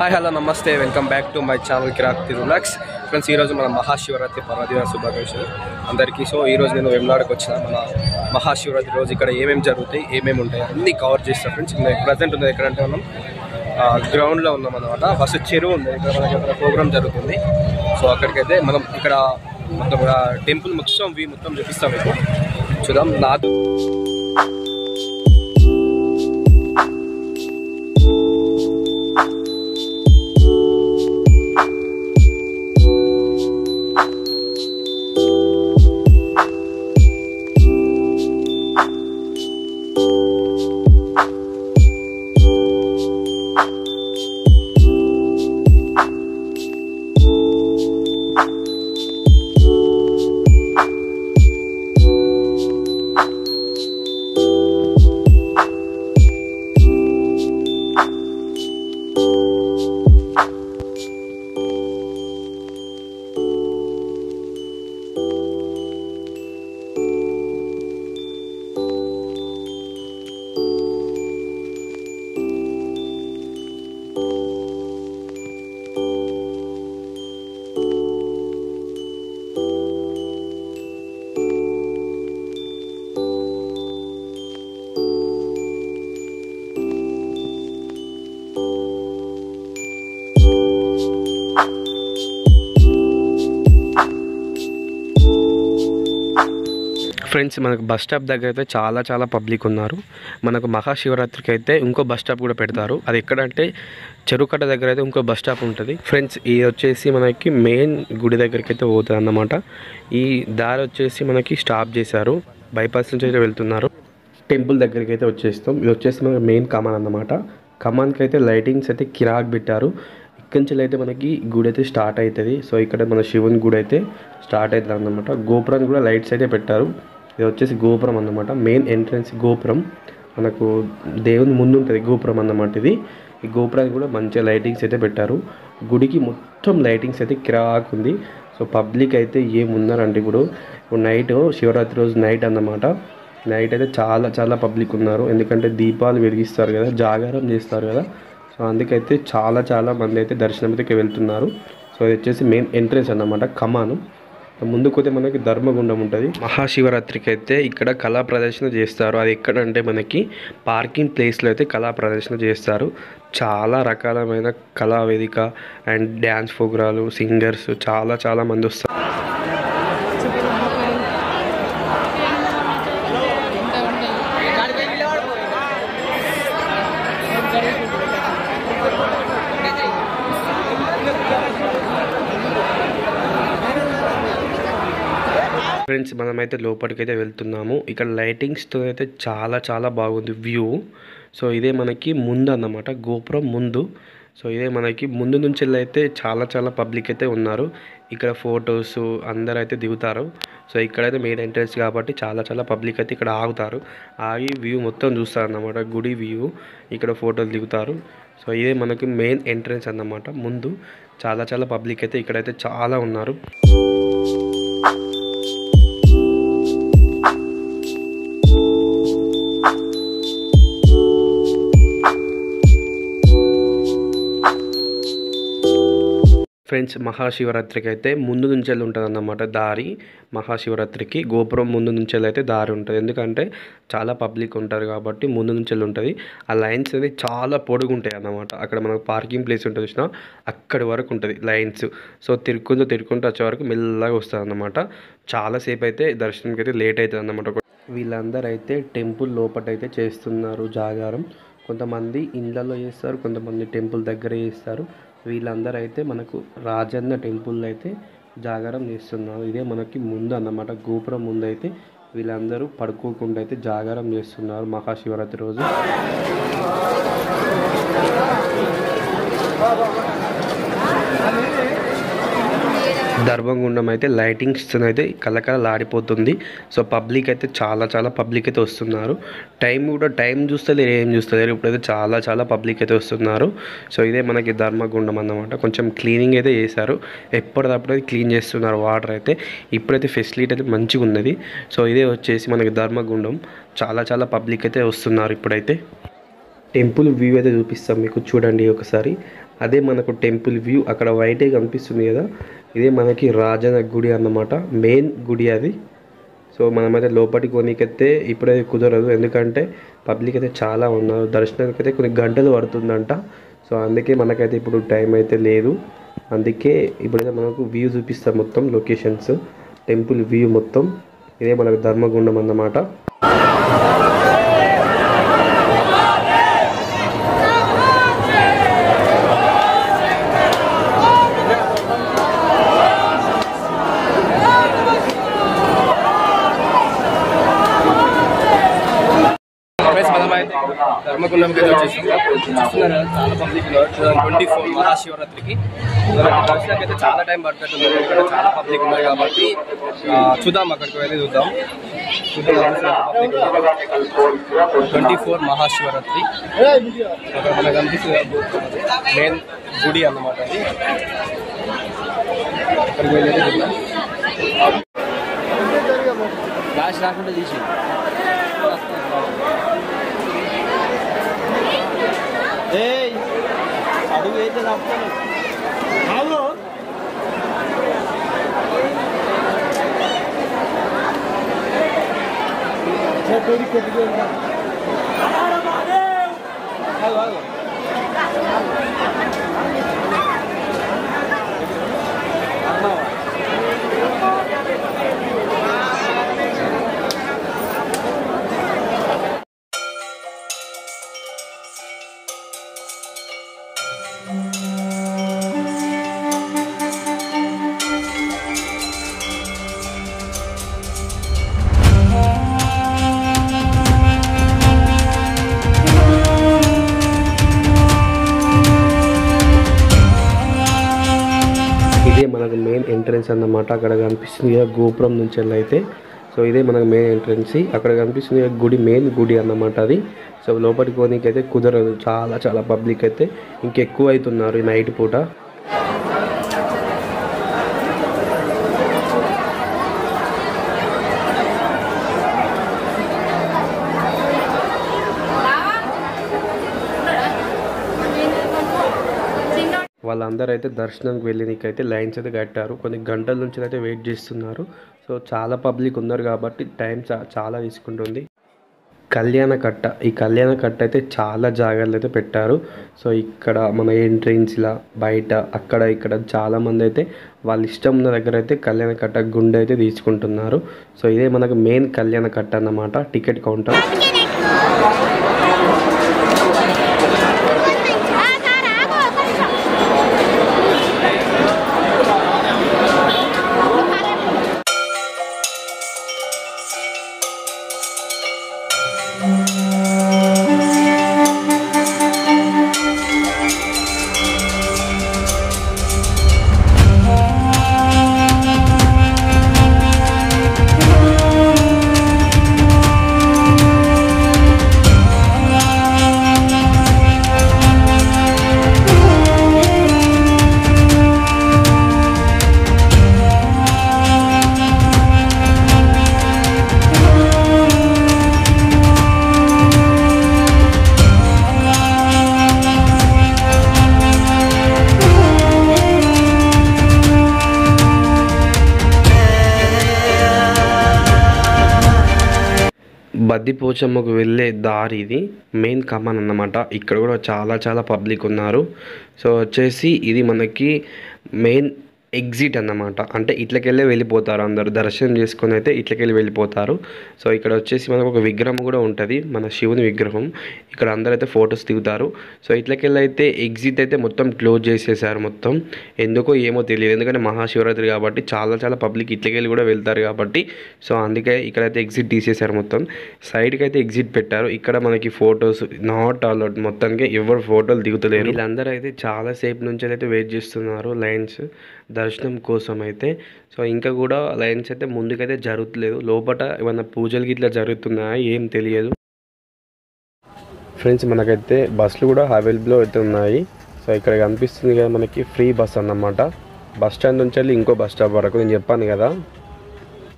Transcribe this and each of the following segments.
hi hello నమస్తే welcome back to my channel Kiraak Tirulax friends ఈరోజు మన మహాశివరాత్రి పర్వదిన శుభాకాంక్షలు అందరికీ సో ఈరోజు నేను వెమ్లాడకు వచ్చిన మన మహాశివరాత్రి రోజు ఇక్కడ ఏమేమి జరుగుతాయి ఏమేమి ఉంటాయి అన్నీ కవర్ చేస్తాను ఫ్రెండ్స్ నేను ప్రజెంట్ ఉన్నది ఎక్కడంటే మనం గ్రౌండ్లో ఉన్నాం అనమాట ఫస్ట్ చెరువు ఉంది ఇక్కడ మనకి అక్కడ ప్రోగ్రామ్ జరుగుతుంది సో అక్కడికైతే మనం ఇక్కడ మొత్తం టెంపుల్ మొత్తం వీ మొత్తం చూపిస్తాం మీకు చూద్దాం నాకు ఫ్రెండ్స్ మనకు బస్ స్టాప్ దగ్గర అయితే చాలా చాలా పబ్లిక్ ఉన్నారు మనకు మహాశివరాత్రికి అయితే ఇంకో బస్ స్టాప్ కూడా పెడతారు అది ఎక్కడంటే చెరుకట్ట దగ్గర అయితే ఇంకో బస్ స్టాప్ ఉంటుంది ఫ్రెండ్స్ ఇది వచ్చేసి మనకి మెయిన్ గుడి దగ్గరికి అయితే పోతుంది అన్నమాట ఈ దారి వచ్చేసి మనకి స్టాప్ చేశారు బైపాస్ నుంచి అయితే వెళ్తున్నారు టెంపుల్ దగ్గరికి అయితే వచ్చేస్తాం ఇది వచ్చేసి మనకి మెయిన్ కమాన్ అన్నమాట కమాన్కి అయితే లైటింగ్స్ అయితే కిరాక్ పెట్టారు ఇక్కడి నుంచి అయితే మనకి గుడి అయితే స్టార్ట్ అవుతుంది సో ఇక్కడ మన శివుని గుడి అయితే స్టార్ట్ అవుతుంది అన్నమాట గోపురానికి కూడా లైట్స్ అయితే పెట్టారు ఇది వచ్చేసి గోపురం అన్నమాట మెయిన్ ఎంట్రన్స్ గోపురం మనకు దేవుని ముందు ఉంటుంది గోపురం అన్నమాట ఇది ఈ గోపురానికి కూడా మంచిగా లైటింగ్స్ అయితే పెట్టారు గుడికి మొత్తం లైటింగ్స్ అయితే కిరాక్ ఉంది సో పబ్లిక్ అయితే ఏమున్నారంటే ఇప్పుడు ఇప్పుడు నైట్ శివరాత్రి రోజు నైట్ అన్నమాట నైట్ అయితే చాలా చాలా పబ్లిక్ ఉన్నారు ఎందుకంటే దీపాలు వెలిగిస్తారు కదా జాగారం చేస్తారు కదా సో అందుకైతే చాలా చాలా మంది అయితే దర్శనం అయితే వెళ్తున్నారు సో ఇది వచ్చేసి మెయిన్ ఎంట్రెన్స్ అన్నమాట కమాను ముందుకు పోతే మనకి ధర్మగుండం ఉంటుంది మహాశివరాత్రికి అయితే ఇక్కడ కళా ప్రదర్శన చేస్తారు అది ఎక్కడంటే మనకి పార్కింగ్ ప్లేస్లో అయితే కళా ప్రదర్శన చేస్తారు చాలా రకాలమైన కళా వేదిక అండ్ డ్యాన్స్ ప్రోగ్రాలు సింగర్స్ చాలా చాలా మంది వస్తారు ఫ్రెండ్స్ మనమైతే లోపలికైతే వెళ్తున్నాము ఇక్కడ లైటింగ్స్తో అయితే చాలా చాలా బాగుంది వ్యూ సో ఇదే మనకి ముందు అన్నమాట గోపురం ముందు సో ఇదే మనకి ముందు నుంచి అయితే చాలా చాలా పబ్లిక్ అయితే ఉన్నారు ఇక్కడ ఫొటోస్ అందరు అయితే దిగుతారు సో ఇక్కడైతే మెయిన్ ఎంట్రెన్స్ కాబట్టి చాలా చాలా పబ్లిక్ అయితే ఇక్కడ ఆగుతారు ఆగి వ్యూ మొత్తం చూస్తారు అన్నమాట గుడి వ్యూ ఇక్కడ ఫోటోలు దిగుతారు సో ఇదే మనకి మెయిన్ ఎంట్రెన్స్ అన్నమాట ముందు చాలా చాలా పబ్లిక్ అయితే ఇక్కడైతే చాలా ఉన్నారు ఫ్రెండ్స్ మహాశివరాత్రికి అయితే ముందు నుంచి వెళ్ళి ఉంటుంది అన్నమాట దారి మహాశివరాత్రికి గోపురం ముందు నుంచి వెళ్ళి అయితే దారి ఉంటుంది ఎందుకంటే చాలా పబ్లిక్ ఉంటారు కాబట్టి ముందు నుంచి వెళ్ళి ఉంటుంది ఆ లైన్స్ అనేది చాలా పొడుగు ఉంటాయి అన్నమాట అక్కడ మనకు పార్కింగ్ ప్లేస్ ఉంటుంది చూసిన అక్కడి వరకు ఉంటుంది లైన్స్ సో తిరుక్కుంటూ తిరుక్కుంటూ వచ్చే వరకు మెల్లగా వస్తుంది అన్నమాట చాలాసేపు అయితే దర్శనంకి అయితే లేట్ అవుతుంది అన్నమాట వీళ్ళందరూ అయితే టెంపుల్ లోపల అయితే చేస్తున్నారు జాగారం కొంతమంది ఇండ్లలో చేస్తారు కొంతమంది టెంపుల్ దగ్గర చేస్తారు వీళ్ళందరూ అయితే మనకు రాజన్న టెంపుల్లో అయితే జాగారం చేస్తున్నారు ఇదే మనకి ముందు అన్నమాట గోపురం ముందు అయితే వీళ్ళందరూ పడుకోకుండా అయితే జాగారం చేస్తున్నారు మహాశివరాత్రి రోజు ధర్మగుండం అయితే లైటింగ్స్ అయితే కలకలలాడిపోతుంది సో పబ్లిక్ అయితే చాలా చాలా పబ్లిక్ అయితే వస్తున్నారు టైం కూడా టైం చూస్తలేరు ఏం చూస్తలేరు ఇప్పుడైతే చాలా చాలా పబ్లిక్ అయితే వస్తున్నారు సో ఇదే మనకి ధర్మగుండం అన్నమాట కొంచెం క్లీనింగ్ అయితే చేశారు ఎప్పటికప్పుడు క్లీన్ చేస్తున్నారు వాటర్ అయితే ఇప్పుడైతే ఫెసిలిటీ అయితే మంచిగా ఉన్నది సో ఇదే వచ్చేసి మనకి ధర్మగుండం చాలా చాలా పబ్లిక్ అయితే వస్తున్నారు ఇప్పుడైతే టెంపుల్ వ్యూ అయితే చూపిస్తాం మీకు చూడండి ఒకసారి అదే మనకు టెంపుల్ వ్యూ అక్కడ వైటే కనిపిస్తుంది కదా ఇదే మనకి రాజన గుడి అన్నమాట మెయిన్ గుడి అది సో మనమైతే లోపలికి కొనికైతే ఇప్పుడైతే కుదరదు ఎందుకంటే పబ్లిక్ అయితే చాలా ఉన్నారు దర్శనానికి అయితే కొన్ని గంటలు పడుతుందంట సో అందుకే మనకైతే ఇప్పుడు టైం అయితే లేదు అందుకే ఇప్పుడైతే మనకు వ్యూ చూపిస్తాం మొత్తం లొకేషన్స్ టెంపుల్ వ్యూ మొత్తం ఇదే మనకు ధర్మగుండం అన్నమాట ఫ్రెండ్స్ మనమైతే ధర్మకుండంకి వచ్చేసాం చూస్తున్నారు కదా చాలా పబ్లిక్ ట్వంటీ ఫోర్ మహాశివరాత్రికి మనకి దర్శనానికి అయితే చాలా టైం పడుతుంది ఇక్కడ చాలా పబ్లిక్ ఉన్నారు కాబట్టి ఆ, చూద్దాం అక్కడికి వెళ్ళి చూద్దాం ట్వంటీ ఫోర్ మహాశివరాత్రి అక్కడ మనకు కనిపిస్తుంది మెయిన్ గుడి అన్నమాట అది అక్కడికి వెళ్ళి చూద్దాం ఫ్లాష్ రాకుండా తీసి ఏయ్ అడుగు అయితే తప్పను హలో ఇదే మనకు మెయిన్ ఎంట్రన్స్ అన్నమాట అక్కడ కనిపిస్తుంది కదా గోపురం నుంచి వెళ్ళి అయితే సో ఇదే మనకు మెయిన్ ఎంట్రన్స్ అక్కడ కనిపిస్తుంది కదా గుడి మెయిన్ గుడి అన్నమాట అది సో లోపలికి పోనీకి అయితే కుదరదు చాలా చాలా పబ్లిక్ అయితే ఇంకెక్కువ అవుతున్నారు ఈ నైట్ పూట వాళ్ళందరూ అయితే దర్శనానికి వెళ్ళినకైతే లైన్స్ అయితే కట్టారు కొన్ని గంటల నుంచి అయితే వెయిట్ చేస్తున్నారు సో చాలా పబ్లిక్ ఉన్నారు కాబట్టి టైం చా- చాలా తీసుకుంటుంది కళ్యాణ కట్ట ఈ కళ్యాణ కట్ట అయితే చాలా జాగ్రత్తలు అయితే పెట్టారు సో ఇక్కడ మన ఎంట్రెన్స్ ఇలా బయట అక్కడ ఇక్కడ చాలా మంది అయితే వాళ్ళ ఇష్టం ఉన్న దగ్గర అయితే కళ్యాణ కట్ట గుండె అయితే తీసుకుంటున్నారు సో ఇదే మనకు మెయిన్ కళ్యాణ కట్ట అన్నమాట టికెట్ కౌంటర్ బద్దిపోచమ్మకు వెళ్ళే దారి ఇది మెయిన్ కమాన్ అన్నమాట ఇక్కడ కూడా చాలా చాలా పబ్లిక్ ఉన్నారు సో వచ్చేసి ఇది మనకి మెయిన్ ఎగ్జిట్ అన్నమాట అంటే ఇట్లకెళ్ళే వెళ్ళిపోతారు అందరు దర్శనం చేసుకొని అయితే ఇట్లకెళ్ళి వెళ్ళిపోతారు సో ఇక్కడ వచ్చేసి మనకు ఒక విగ్రహం కూడా ఉంటుంది మన శివుని విగ్రహం ఇక్కడ అందరూ అయితే ఫొటోస్ దిగుతారు సో ఇట్లకెళ్ళి అయితే ఎగ్జిట్ అయితే మొత్తం క్లోజ్ చేసేసారు మొత్తం ఎందుకో ఏమో తెలియదు ఎందుకంటే మహాశివరాత్రి కాబట్టి చాలా చాలా పబ్లిక్ ఇట్లకెళ్ళి కూడా వెళ్తారు కాబట్టి సో అందుకే ఇక్కడైతే ఎగ్జిట్ తీసేశారు మొత్తం సైడ్కి అయితే ఎగ్జిట్ పెట్టారు ఇక్కడ మనకి ఫొటోస్ నాట్ అలౌడ్ మొత్తానికి ఎవరు ఫోటోలు దిగుతలేరు వీళ్ళందరూ అయితే చాలా సేపు నుంచి అయితే వెయిట్ చేస్తున్నారు లైన్స్ దర్శనం కోసం అయితే సో ఇంకా కూడా లైన్స్ అయితే ముందుకైతే జరుగుతలేదు లోపల ఏమన్నా పూజలు గిట్లా జరుగుతున్నాయా ఏం తెలియదు ఫ్రెండ్స్ మనకైతే బస్సులు కూడా అవైలబుల్ అయితే ఉన్నాయి సో ఇక్కడ కనిపిస్తుంది కదా మనకి ఫ్రీ బస్ అన్నమాట బస్ స్టాండ్ నుంచి వెళ్ళి ఇంకో బస్ స్టాప్ వరకు నేను చెప్పాను కదా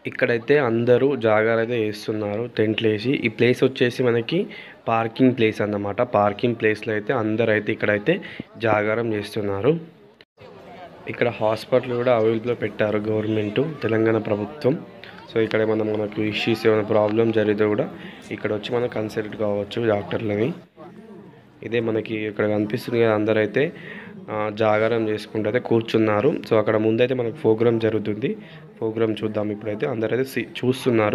ఇక్కడైతే అందరూ జాగారు అయితే వేస్తున్నారు టెంట్లు వేసి ఈ ప్లేస్ వచ్చేసి మనకి పార్కింగ్ ప్లేస్ అన్నమాట పార్కింగ్ ప్లేస్లో అయితే అందరూ అయితే ఇక్కడైతే జాగారం చేస్తున్నారు ఇక్కడ హాస్పిటల్ కూడా అవైలబుల్ పెట్టారు గవర్నమెంట్ తెలంగాణ ప్రభుత్వం సో ఇక్కడ ఏమైనా మనకు ఇష్యూస్ ఏమైనా ప్రాబ్లం జరిగితే కూడా ఇక్కడ వచ్చి మనం కన్సల్ట్ కావచ్చు డాక్టర్లని ఇదే మనకి ఇక్కడ కనిపిస్తుంది కదా అందరైతే ఆ, జాగారం చేసుకుంటూ అయితే కూర్చున్నారు సో అక్కడ ముందైతే మనకు ప్రోగ్రామ్ జరుగుతుంది ప్రోగ్రామ్ చూద్దాం ఇప్పుడైతే అందరైతే సి- చూస్తున్నారు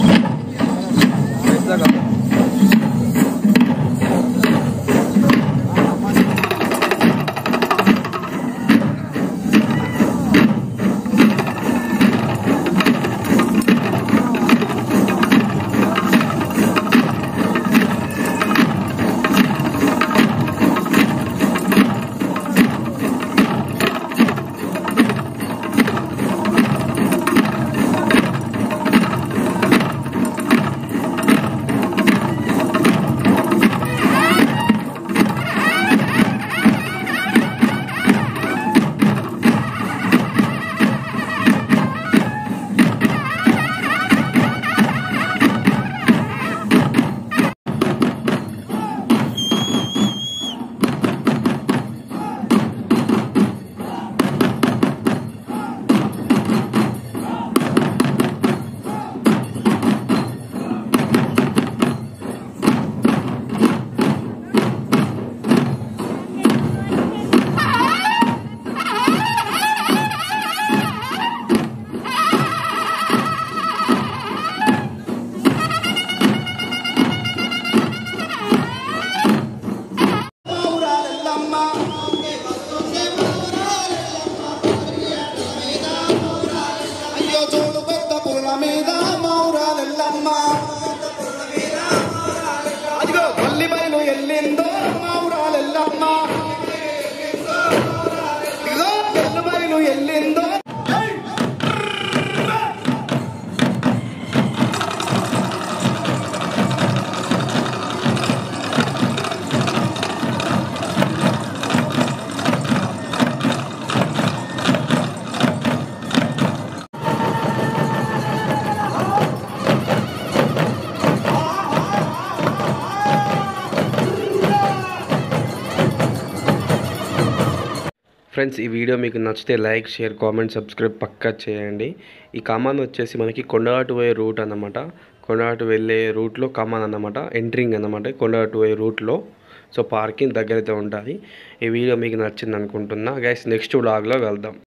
అయ్యో చూడు పెద్ద పుల్ల మీద మౌరాలెల్లమ్మ అదిగో పల్లి బయలు ఎల్లిందో మౌరాలెల్లమ్మ ఇదిగో పెద్ద బయలు ఎల్లిందో ఫ్రెండ్స్ ఈ వీడియో మీకు నచ్చితే లైక్ షేర్ కామెంట్ సబ్స్క్రైబ్ పక్కా చేయండి ఈ కమాన్ వచ్చేసి మనకి కొండగట్టు పోయే రూట్ అన్నమాట కొండగట్టు వెళ్ళే రూట్లో కమాన్ అన్నమాట ఎంట్రింగ్ అన్నమాట కొండగట్టు పోయే రూట్లో సో పార్కింగ్ దగ్గరైతే ఉంటుంది ఈ వీడియో మీకు నచ్చింది అనుకుంటున్నా గైస్ నెక్స్ట్ వ్లాగ్లో వెళ్దాం